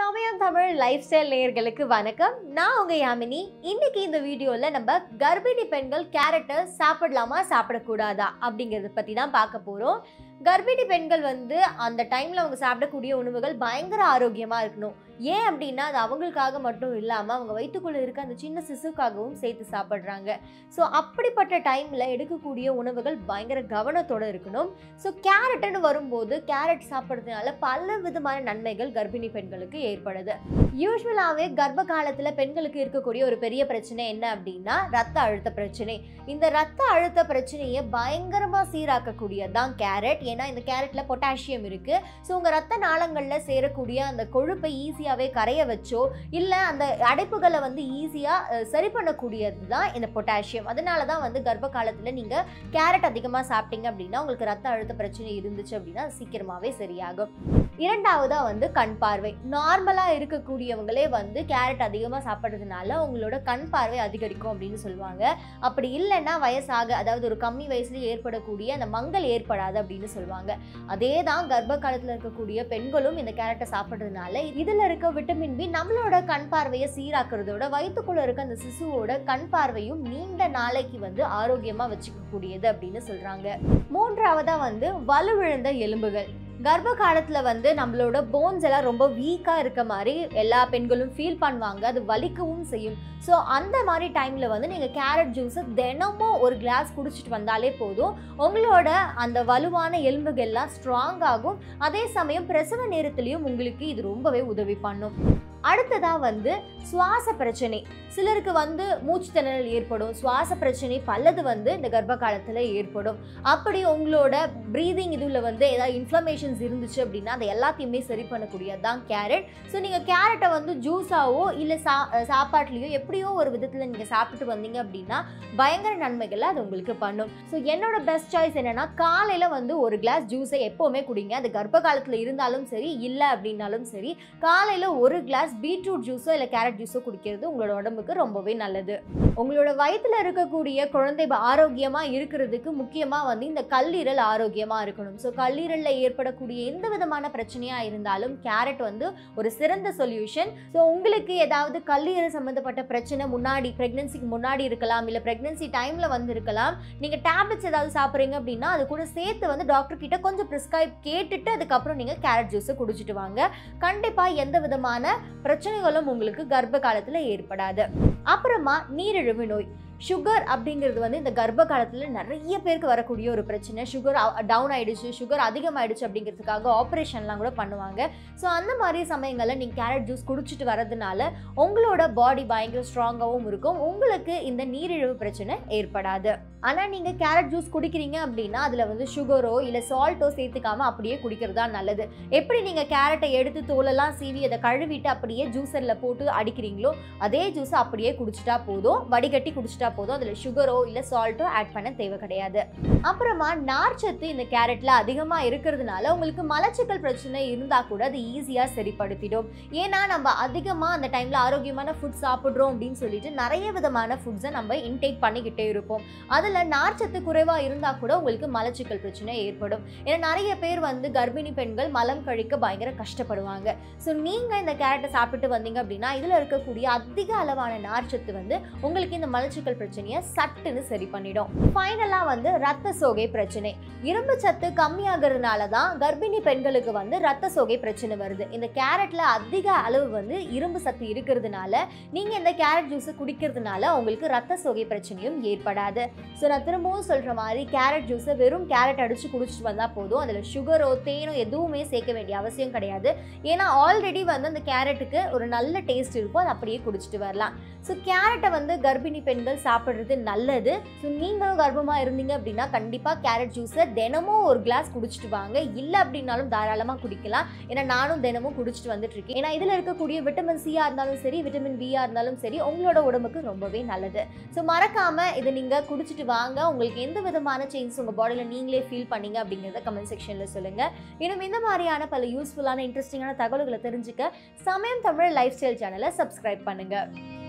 சமயம் Tamil life style நேயர்களுக்கு வணக்கம் நான் உங்க யாமினி இன்னைக்கு இந்த வீடியோல நம்ம கர்ப்பிணி பெண்கள் கேரட்டை சாப்பிடலாமா சாப்பிடக்கூடாதா அப்படிங்கறத பத்தி தான் பார்க்க போறோம் கர்ப்பிணி பெண்கள் வந்து அந்த டைம்ல அவங்க சாப்பிடக்கூடிய உணவுகள் பயங்கர ஆரோக்கியமா இருக்கணும் ஏன் அப்படின்னா அது அவங்களுக்காக மட்டும் இல்லாம அவங்க வயிற்றுக்குள்ள இருக்க அந்த சின்ன சிசுக்காகவும் சேர்த்து சாப்பிட்றாங்க ஸோ அப்படிப்பட்ட டைம்ல எடுக்கக்கூடிய உணவுகள் பயங்கர கவனத்தோட இருக்கணும் ஸோ கேரட்னு வரும்போது கேரட் சாப்பிட்றதுனால பல விதமான நன்மைகள் கர்ப்பிணி பெண்களுக்கு ஏற்படுது யூஸ்வலாகவே கர்ப்ப காலத்தில் பெண்களுக்கு இருக்கக்கூடிய ஒரு பெரிய பிரச்சனை என்ன அப்படின்னா ரத்த அழுத்த பிரச்சனை இந்த ரத்த அழுத்த பிரச்சனையை பயங்கரமாக சீராக்கக்கூடியது தான் கேரட் ஏன்னா இந்த கேரட்டில் பொட்டாசியம் இருக்குது ஸோ உங்கள் ரத்த நாளங்களில் சேரக்கூடிய அந்த கொழுப்பை ஈஸியாகவே கரைய வச்சோ இல்லை அந்த அடைப்புகளை வந்து ஈஸியாக சரி பண்ணக்கூடியது தான் இந்த பொட்டாசியம் அதனால தான் வந்து கர்ப்ப காலத்தில் நீங்கள் கேரட் அதிகமாக சாப்பிட்டீங்க அப்படின்னா உங்களுக்கு ரத்த அழுத்த பிரச்சனை இருந்துச்சு அப்படின்னா அது சீக்கிரமாகவே சரியாகும் இரண்டாவதா வந்து கண் பார்வை நார்மலாக இருக்கக்கூடியவங்களே வந்து கேரட் அதிகமாக சாப்பிட்றதுனால உங்களோட கண் பார்வை அதிகரிக்கும் அப்படின்னு சொல்லுவாங்க அப்படி இல்லைன்னா வயசாக அதாவது ஒரு கம்மி வயசுல ஏற்படக்கூடிய அந்த மங்கள் ஏற்படாது அப்படின்னு சொல்லுவாங்க அதே தான் கர்ப்ப காலத்தில் இருக்கக்கூடிய பெண்களும் இந்த கேரட்டை சாப்பிட்றதுனால இதில் இருக்க விட்டமின் பி நம்மளோட கண் பார்வையை சீராக்குறதோட வயிற்றுக்குள்ள இருக்க அந்த சிசுவோட கண் பார்வையும் நீண்ட நாளைக்கு வந்து ஆரோக்கியமாக வச்சுக்கக்கூடியது அப்படின்னு சொல்கிறாங்க மூன்றாவதா வந்து வலுவிழந்த எலும்புகள் கர்ப்ப காலத்தில் வந்து நம்மளோட போன்ஸ் எல்லாம் ரொம்ப வீக்காக இருக்க மாதிரி எல்லா பெண்களும் ஃபீல் பண்ணுவாங்க அது வலிக்கவும் செய்யும் ஸோ அந்த மாதிரி டைமில் வந்து நீங்கள் கேரட் ஜூஸை தினமும் ஒரு கிளாஸ் குடிச்சிட்டு வந்தாலே போதும் உங்களோட அந்த வலுவான எலும்புகள்லாம் ஸ்ட்ராங் ஆகும் அதே சமயம் பிரசவ நேரத்துலையும் உங்களுக்கு இது ரொம்பவே உதவி பண்ணும் அடுத்ததாக வந்து சுவாச பிரச்சனை சிலருக்கு வந்து மூச்சு திணறல் ஏற்படும் சுவாச பிரச்சனை பலது வந்து இந்த கர்ப்ப காலத்தில் ஏற்படும் அப்படி உங்களோட ப்ரீதிங் இதில் வந்து ஏதாவது இன்ஃப்ளமேஷன்ஸ் இருந்துச்சு அப்படின்னா அதை எல்லாத்தையுமே சரி பண்ணக்கூடியது தான் கேரட் ஸோ நீங்கள் கேரட்டை வந்து ஜூஸாவோ இல்லை சா சாப்பாட்லேயோ எப்படியோ ஒரு விதத்தில் நீங்கள் சாப்பிட்டு வந்தீங்க அப்படின்னா பயங்கர நன்மைகளை அது உங்களுக்கு பண்ணும் ஸோ என்னோட பெஸ்ட் சாய்ஸ் என்னென்னா காலையில் வந்து ஒரு கிளாஸ் ஜூஸை எப்போவுமே குடிங்க அது கர்ப்ப காலத்தில் இருந்தாலும் சரி இல்லை அப்படின்னாலும் சரி காலையில் ஒரு கிளாஸ் பீட்ரூட் ஜூஸோ இல்லை கேரட் ஜூஸோ குடிக்கிறது உங்களோட உடம்புக்கு ரொம்பவே நல்லது உங்களோட வயிற்றில் இருக்கக்கூடிய குழந்தை ஆரோக்கியமாக இருக்கிறதுக்கு முக்கியமாக வந்து இந்த கல்லீரல் ஆரோக்கியமாக இருக்கணும் ஸோ கல்லீரலில் ஏற்படக்கூடிய எந்த விதமான பிரச்சனையாக இருந்தாலும் கேரட் வந்து ஒரு சிறந்த சொல்யூஷன் ஸோ உங்களுக்கு ஏதாவது கல்லீரல் சம்மந்தப்பட்ட பிரச்சனை முன்னாடி ப்ரெக்னென்சிக்கு முன்னாடி இருக்கலாம் இல்லை ப்ரெக்னென்சி டைமில் வந்து இருக்கலாம் நீங்கள் டேப்லெட்ஸ் ஏதாவது சாப்பிட்றீங்க அப்படின்னா அது கூட சேர்த்து வந்து டாக்டர் கிட்ட கொஞ்சம் ப்ரிஸ்கிரைப் கேட்டுட்டு அதுக்கப்புறம் நீங்கள் கேரட் ஜூஸை குடிச்சிட்டு வாங்க கண்டிப்பாக எந்த விதமான பிரச்சனைகளும் உங்களுக்கு கர்ப்ப காலத்தில் ஏற்படாது அப்புறமா நீரிழிவு நோய் சுகர் அப்படிங்கிறது வந்து இந்த கர்ப்ப காலத்தில் நிறைய பேருக்கு வரக்கூடிய ஒரு பிரச்சனை சுகர் டவுன் ஆயிடுச்சு சுகர் அதிகமாயிடுச்சு அப்படிங்கிறதுக்காக ஆப்ரேஷன்லாம் கூட பண்ணுவாங்க ஸோ அந்த மாதிரி சமயங்களில் நீங்கள் கேரட் ஜூஸ் குடிச்சிட்டு வரதுனால உங்களோட பாடி பயங்கர ஸ்ட்ராங்காகவும் இருக்கும் உங்களுக்கு இந்த நீரிழிவு பிரச்சனை ஏற்படாது ஆனால் நீங்கள் கேரட் ஜூஸ் குடிக்கிறீங்க அப்படின்னா அதில் வந்து சுகரோ இல்லை சால்ட்டோ சேர்த்துக்காம அப்படியே குடிக்கிறது தான் நல்லது எப்படி நீங்கள் கேரட்டை எடுத்து தோலெல்லாம் சீவி அதை கழுவிட்டு அப்படியே ஜூஸரில் போட்டு அடிக்கிறீங்களோ அதே ஜூஸை அப்படியே குடிச்சிட்டா போதும் வடிகட்டி குடிச்சிட்டா போதும் அதில் சுகரோ இல்லை சால்ட்டோ ஆட் பண்ண தேவை கிடையாது அப்புறமா நார்ச்சத்து இந்த கேரட்டில் அதிகமாக இருக்கிறதுனால உங்களுக்கு மலச்சிக்கல் பிரச்சனை இருந்தால் கூட அது ஈஸியாக சரிப்படுத்திடும் ஏன்னா நம்ம அதிகமாக அந்த டைமில் ஆரோக்கியமான ஃபுட் சாப்பிட்றோம் அப்படின்னு சொல்லிட்டு நிறைய விதமான ஃபுட்ஸை நம்ம இன்டேக் பண்ணிக்கிட்டே இருப்போம் அதில் நார்ச்சத்து குறைவாக இருந்தால் கூட உங்களுக்கு மலச்சிக்கல் பிரச்சனை ஏற்படும் ஏன்னா நிறைய பேர் வந்து கர்ப்பிணி பெண்கள் மலம் கழிக்க பயங்கர கஷ்டப்படுவாங்க ஸோ நீங்கள் இந்த கேரட்டை சாப்பிட்டு வந்தீங்க அப்படின்னா இதில் இருக்கக்கூடிய அதிக அளவான நார்ச்சத்து வந்து உங்களுக்கு இந்த மலச்சிக்கல் பிரச்சனையை சட்டுன்னு சரி பண்ணிடும் ஃபைனலாக வந்து ரத்த சோகை பிரச்சனை இரும்பு சத்து கம்மியாகிறதுனால தான் கர்ப்பிணி பெண்களுக்கு வந்து ரத்த சோகை பிரச்சனை வருது இந்த கேரட்ல அதிக அளவு வந்து இரும்பு சத்து இருக்கிறதுனால நீங்க இந்த கேரட் ஜூஸை குடிக்கிறதுனால உங்களுக்கு ரத்த சோகை பிரச்சனையும் ஏற்படாது ஸோ நான் திரும்பவும் சொல்ற மாதிரி கேரட் ஜூஸை வெறும் கேரட் அடிச்சு குடிச்சிட்டு வந்தா போதும் அதுல சுகரோ தேனோ எதுவுமே சேர்க்க வேண்டிய அவசியம் கிடையாது ஏன்னா ஆல்ரெடி வந்து அந்த கேரட்டுக்கு ஒரு நல்ல டேஸ்ட் இருக்கும் அதை அப்படியே குடிச்சிட்டு வரலாம் ஸோ கேரட்டை வந்து கர்ப்பிணி பெண்கள் சாப்பிட்றது நல்லது ஸோ நீங்களும் கர்ப்பமாக இருந்தீங்க அப்படின்னா கண்டிப்பாக கேரட் ஜூஸை தினமும் ஒரு கிளாஸ் குடிச்சிட்டு வாங்க இல்லை அப்படின்னாலும் தாராளமாக குடிக்கலாம் ஏன்னா நானும் தினமும் குடிச்சிட்டு வந்துட்டு இருக்கேன் ஏன்னா இதில் இருக்கக்கூடிய விட்டமின் சியாக இருந்தாலும் சரி விட்டமின் பியாக இருந்தாலும் சரி உங்களோட உடம்புக்கு ரொம்பவே நல்லது ஸோ மறக்காமல் இதை நீங்கள் குடிச்சிட்டு வாங்க உங்களுக்கு எந்த விதமான சேஞ்சஸ் உங்கள் பாடியில் நீங்களே ஃபீல் பண்ணீங்க அப்படிங்கிறத கமெண்ட் செக்ஷனில் சொல்லுங்கள் இன்னும் இந்த மாதிரியான பல யூஸ்ஃபுல்லான இன்ட்ரெஸ்டிங்கான தகவல்களை தெரிஞ்சுக்க சமயம் தமிழ் லைஃப் ஸ்டைல் சேனலை சப்ஸ்கிரைப் பண்ணுங்கள்